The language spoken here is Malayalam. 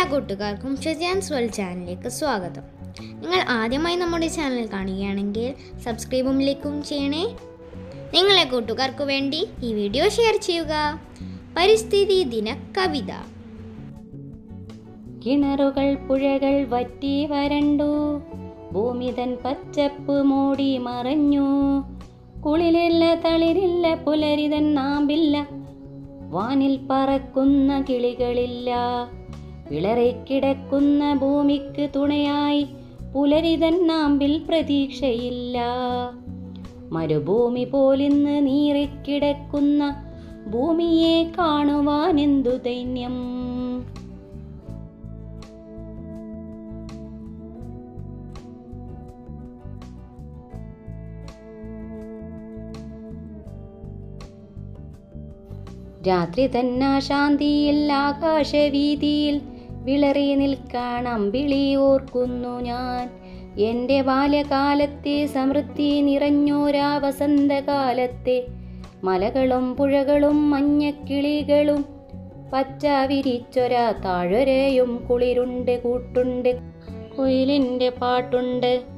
എല്ലാ കൂട്ടുകാർക്കും ഷെജാൻസ് വേൾഡ് ചാനലിലേക്ക് സ്വാഗതം നിങ്ങൾ ആദ്യമായി നമ്മുടെ ചാനൽ കാണുകയാണെങ്കിൽ സബ്സ്ക്രൈബും ലൈക്കും ചെയ്യണേ നിങ്ങളെ കൂട്ടുകാർക്ക് വേണ്ടി ഈ വീഡിയോ ഷെയർ ചെയ്യുക പരിസ്ഥിതി ദിന കവിത കിണറുകൾ പുഴകൾ വറ്റി വരണ്ടു ഭൂമിതൻ പച്ചപ്പ് മൂടി മറഞ്ഞു കുളിലില്ല തളിരില്ല പുലരിതൻ നാമ്പില്ല വാനിൽ പറക്കുന്ന കിളികളില്ല വിളറിക്കിടക്കുന്ന ഭൂമിക്ക് തുണയായി പുലരിതൻ നാമ്പിൽ പ്രതീക്ഷയില്ല മരുഭൂമി പോലിന്ന് നീറിക്കിടക്കുന്ന ഭൂമിയെ കാണുവാൻ എന്തു ദൈന്യം രാത്രി തന്നാ ശാന്തിയിൽ ആകാശവീതിയിൽ വിളറി നിൽക്കാൻ അമ്പിളി ഓർക്കുന്നു ഞാൻ എൻ്റെ ബാല്യകാലത്തെ സമൃദ്ധി നിറഞ്ഞോരാ വസന്തകാലത്തെ മലകളും പുഴകളും മഞ്ഞക്കിളികളും പച്ച വിരിച്ചൊരാ താഴ്വരയും കുളിരുണ്ട് കൂട്ടുണ്ട് കുയിലിൻ്റെ പാട്ടുണ്ട്